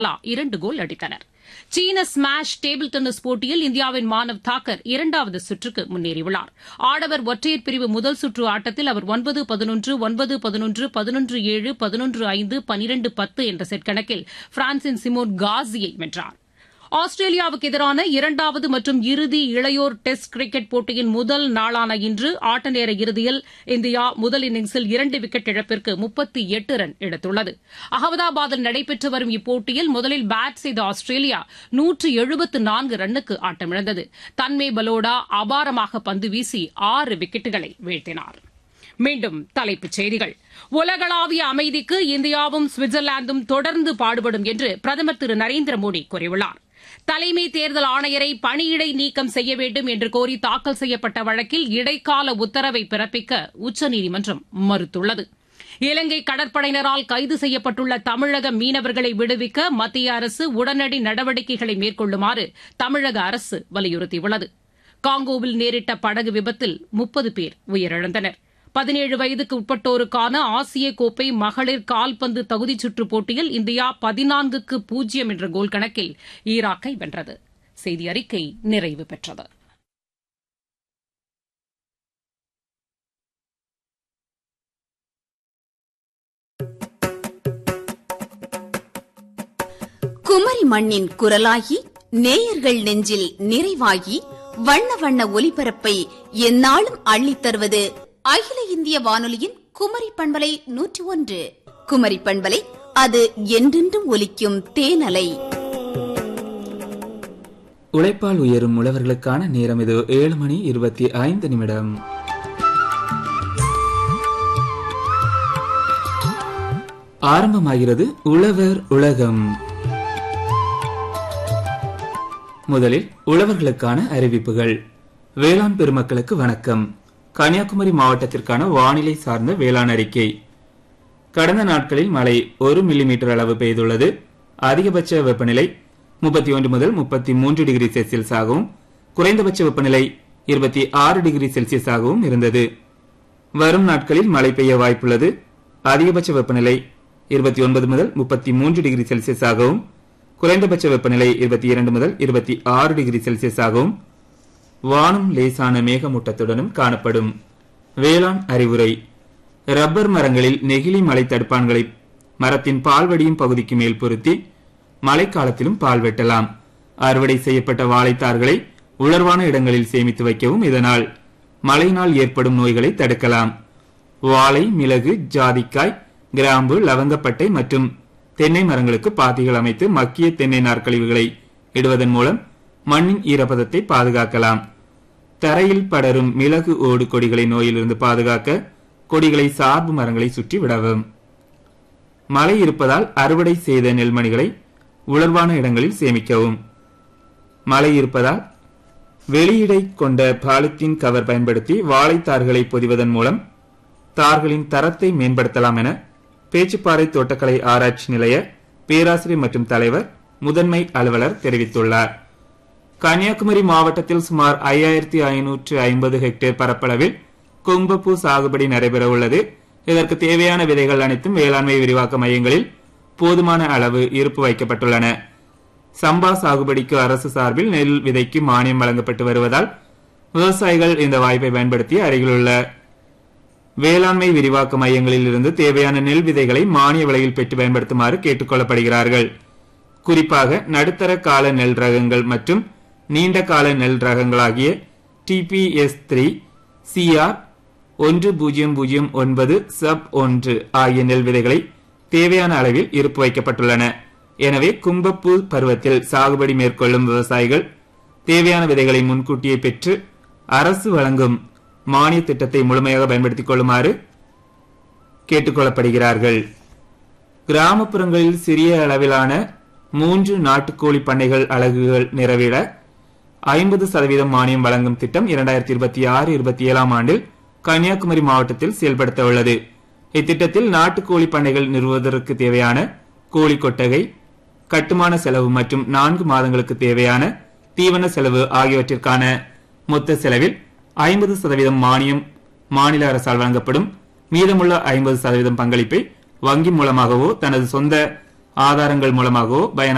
பாலா இரண்டு கோல் அடித்தனர் சீன ஸ்மாஷ் டேபிள் டென்னிஸ் போட்டியில் இந்தியாவின் மானவ் தாக்கர் இரண்டாவது சுற்றுக்கு முன்னேறியுள்ளார் ஆடவர் ஒற்றையர் பிரிவு முதல் சுற்று ஆட்டத்தில் அவர் ஒன்பது பதினொன்று ஒன்பது பதினொன்று பதினொன்று ஏழு பதினொன்று ஐந்து பனிரெண்டு பத்து என்ற செட் கணக்கில் பிரான்சின் சிமோன் காசியை வென்றார் ஆஸ்திரேலியாவுக்கு எதிரான இரண்டாவது மற்றும் இறுதி இளையோர் டெஸ்ட் கிரிக்கெட் போட்டியின் முதல் நாளான இன்று ஆட்ட நேர இறுதியில் இந்தியா முதல் இன்னிங்ஸில் இரண்டு விக்கெட் இழப்பிற்கு முப்பத்தி எட்டு ரன் எடுத்துள்ளது அகமதாபாத்தில் நடைபெற்று வரும் இப்போட்டியில் முதலில் பேட் செய்த ஆஸ்திரேலியா நூற்று எழுபத்து நான்கு ரன்னுக்கு ஆட்டமிழந்தது தன்மே பலோடா அபாரமாக பந்து வீசி ஆறு விக்கெட்டுகளை வீழ்த்தினார் மீண்டும் தலைப்புச் செய்திகள் உலகளாவிய அமைதிக்கு இந்தியாவும் சுவிட்சர்லாந்தும் தொடர்ந்து பாடுபடும் என்று பிரதமர் திரு நரேந்திர மோடி கூறியுள்ளார் தலைமை தேர்தல் ஆணையரை பணியிடை நீக்கம் செய்ய வேண்டும் என்று கோரி தாக்கல் செய்யப்பட்ட வழக்கில் இடைக்கால உத்தரவை பிறப்பிக்க உச்சநீதிமன்றம் மறுத்துள்ளது இலங்கை கடற்படையினரால் கைது செய்யப்பட்டுள்ள தமிழக மீனவர்களை விடுவிக்க மத்திய அரசு உடனடி நடவடிக்கைகளை மேற்கொள்ளுமாறு தமிழக அரசு வலியுறுத்தியுள்ளது காங்கோவில் நேரிட்ட படகு விபத்தில் முப்பது பேர் உயிரிழந்தனர் பதினேழு வயதுக்கு உட்பட்டோருக்கான ஆசிய கோப்பை மகளிர் கால்பந்து தகுதிச் சுற்றுப் போட்டியில் இந்தியா பதினான்குக்கு பூஜ்ஜியம் என்ற கோல் கணக்கில் ஈராக்கை வென்றது செய்தி அறிக்கை நிறைவு பெற்றது குமரி மண்ணின் குரலாகி நேயர்கள் நெஞ்சில் நிறைவாகி வண்ண வண்ண ஒலிபரப்பை எந்நாளும் அள்ளித் தருவது அகில இந்திய வானொலியின் குமரி பண்பலை நூற்றி ஒன்று குமரி பண்பலை அது என்றென்றும் ஒலிக்கும் தேனலை உழைப்பால் உயரும் உழவர்களுக்கான நேரம் இது ஏழு மணி இருபத்தி ஐந்து நிமிடம் ஆரம்பமாகிறது உழவர் உலகம் முதலில் உழவர்களுக்கான அறிவிப்புகள் வேளாண் பெருமக்களுக்கு வணக்கம் கன்னியாகுமரி மாவட்டத்திற்கான வானிலை சார்ந்த வேளாண் அறிக்கை கடந்த நாட்களில் மழை ஒரு மில்லிமீட்டர் அளவு பெய்துள்ளது அதிகபட்ச வெப்பநிலை முப்பத்தி ஒன்று முதல் முப்பத்தி மூன்று டிகிரி செல்சியஸ் ஆகவும் குறைந்தபட்ச வெப்பநிலை இருபத்தி ஆறு டிகிரி செல்சியஸ் ஆகவும் இருந்தது வரும் நாட்களில் மழை பெய்ய வாய்ப்புள்ளது அதிகபட்ச வெப்பநிலை இருபத்தி ஒன்பது முதல் முப்பத்தி மூன்று டிகிரி செல்சியஸ் ஆகவும் குறைந்தபட்ச வெப்பநிலை இருபத்தி இரண்டு முதல் இருபத்தி ஆறு டிகிரி செல்சியஸ் ஆகவும் வானம் லேசான மேகமூட்டத்துடனும் காணப்படும் வேளாண் அறிவுரை ரப்பர் மரங்களில் நெகிழி மலை தடுப்பான்களை மரத்தின் பால்வடியும் பகுதிக்கு மேல் பொருத்தி மழைக்காலத்திலும் பால் வெட்டலாம் அறுவடை செய்யப்பட்ட வாழைத்தார்களை உலர்வான இடங்களில் சேமித்து வைக்கவும் இதனால் மழையினால் ஏற்படும் நோய்களை தடுக்கலாம் வாழை மிளகு ஜாதிக்காய் கிராம்பு லவங்கப்பட்டை மற்றும் தென்னை மரங்களுக்கு பாத்திகள் அமைத்து மக்கிய தென்னை நார்க்கழிவுகளை இடுவதன் மூலம் மண்ணின் ஈரப்பதத்தை பாதுகாக்கலாம் தரையில் படரும் மிளகு ஓடு கொடிகளை நோயிலிருந்து பாதுகாக்க கொடிகளை சார்பு மரங்களை சுற்றி விடவும் மழை இருப்பதால் அறுவடை செய்த நெல்மணிகளை உலர்வான இடங்களில் சேமிக்கவும் மழை இருப்பதால் வெளியிடை கொண்ட பாலித்தீன் கவர் பயன்படுத்தி வாழைத்தார்களை பொதிவதன் மூலம் தார்களின் தரத்தை மேம்படுத்தலாம் என பேச்சுப்பாறை தோட்டக்கலை ஆராய்ச்சி நிலைய பேராசிரியர் மற்றும் தலைவர் முதன்மை அலுவலர் தெரிவித்துள்ளார் கன்னியாகுமரி மாவட்டத்தில் சுமார் ஐயாயிரத்தி ஐநூற்று ஐம்பது ஹெக்டேர் பரப்பளவில் கும்பப்பூ சாகுபடி நடைபெற உள்ளது இதற்கு தேவையான விதைகள் அனைத்தும் வேளாண்மை விரிவாக்க மையங்களில் போதுமான அளவு இருப்பு வைக்கப்பட்டுள்ளன சம்பா சாகுபடிக்கு அரசு சார்பில் நெல் விதைக்கு மானியம் வழங்கப்பட்டு வருவதால் விவசாயிகள் இந்த வாய்ப்பை பயன்படுத்தி அருகிலுள்ள வேளாண்மை விரிவாக்க மையங்களில் இருந்து தேவையான நெல் விதைகளை மானிய விலையில் பெற்று பயன்படுத்துமாறு கேட்டுக் கொள்ளப்படுகிறார்கள் குறிப்பாக நடுத்தர கால நெல் ரகங்கள் மற்றும் நீண்ட கால நெல் ரகங்களாகிய டிபிஎஸ் த்ரீ சிஆர் ஒன்று பூஜ்ஜியம் பூஜ்ஜியம் ஒன்பது சப் ஒன்று ஆகிய நெல் விதைகளை தேவையான அளவில் இருப்பு வைக்கப்பட்டுள்ளன எனவே கும்பப்பூ பருவத்தில் சாகுபடி மேற்கொள்ளும் விவசாயிகள் தேவையான விதைகளை முன்கூட்டியே பெற்று அரசு வழங்கும் மானிய திட்டத்தை முழுமையாக பயன்படுத்திக் கொள்ளுமாறு கேட்டுக்கொள்ளப்படுகிறார்கள் கிராமப்புறங்களில் சிறிய அளவிலான மூன்று நாட்டுக்கோழி பண்ணைகள் அலகுகள் நிறைவேற ஐம்பது சதவீதம் மானியம் வழங்கும் திட்டம் இரண்டாயிரத்தி இருபத்தி ஆறு இருபத்தி ஏழாம் ஆண்டில் கன்னியாகுமரி மாவட்டத்தில் செயல்படுத்த உள்ளது இத்திட்டத்தில் நாட்டுக்கோழி பண்ணைகள் நிறுவுவதற்கு தேவையான கோழி கொட்டகை கட்டுமான செலவு மற்றும் நான்கு மாதங்களுக்கு தேவையான தீவன செலவு ஆகியவற்றிற்கான மொத்த செலவில் ஐம்பது சதவீதம் மானியம் மாநில அரசால் வழங்கப்படும் மீதமுள்ள ஐம்பது சதவீதம் பங்களிப்பை வங்கி மூலமாகவோ தனது சொந்த ஆதாரங்கள் மூலமாகவோ பயனாளி